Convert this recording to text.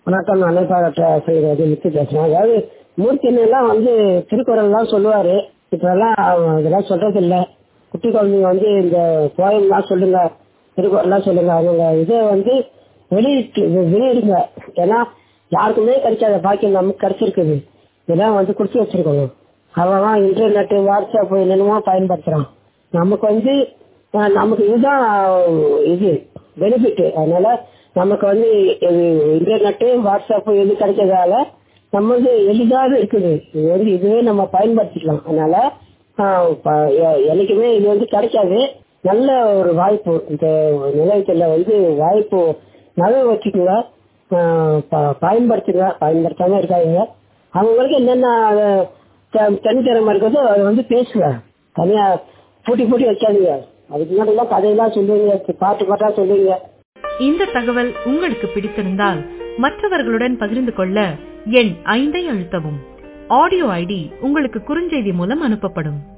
வணக்கம் அனைப்பாளற்ற செய்கிறது முத்து பேசுறேன் அதாவது மூர்த்தியெல்லாம் வந்து திருக்குறள்லாம் சொல்லுவாரு இப்பெல்லாம் இதெல்லாம் சொல்றது இல்ல குட்டி குழந்தைங்க வந்து இந்த போயம்லாம் சொல்லுங்க திருக்குறள்லாம் சொல்லுங்க அவங்க இதை வந்து வெளியிட்டு வெளியிடுங்க ஏன்னா யாருக்குமே கிடைக்காத பாக்கியம் நமக்கு கிடைச்சிருக்குது இதெல்லாம் வந்து குடிச்சு வச்சிருக்கணும் அவன் இன்டர்நெட் வாட்ஸ்அப் என்னென்னமோ பயன்படுத்துறான் நமக்கு வந்து அஹ், நமக்கு இதுதான் இது பெனிஃபிட் அதனால நமக்கு வந்து இது இன்டர்நெட்டு வாட்ஸ்அப் எது கிடைச்சதால நம்ம வந்து எளிதாக இருக்குது இது வந்து இதுவே நம்ம பயன்படுத்திக்கலாம் அதனால ஆஹ், ப- எ- என்னைக்குமே இது வந்து கிடைக்காது நல்ல ஒரு வாய்ப்பு இந்த நிலையத்துல வந்து வாய்ப்பு நல்லா வச்சுக்கோங்க ஆஹ், ப- பயன்படுத்துங்க பயன்படுத்தாம இருக்காதீங்க அவங்களுக்கு என்னென்ன அஹ், த- தனித்திறமை இருக்குதோ அதை வந்து பேசுங்க தனியா பூட்டி பூட்டி வைக்காதீங்க அதுக்கு முன்னாடி எல்லாம் கதையெல்லாம் சொல்லுவீங்க பாட்டு பாட்டா சொல்லுவீங்க இந்த தகவல் உங்களுக்கு பிடித்திருந்தால் மற்றவர்களுடன் பகிர்ந்து கொள்ள எண் ஐந்தை அழுத்தவும் ஆடியோ ஐடி உங்களுக்கு குறுஞ்செய்தி மூலம் அனுப்பப்படும்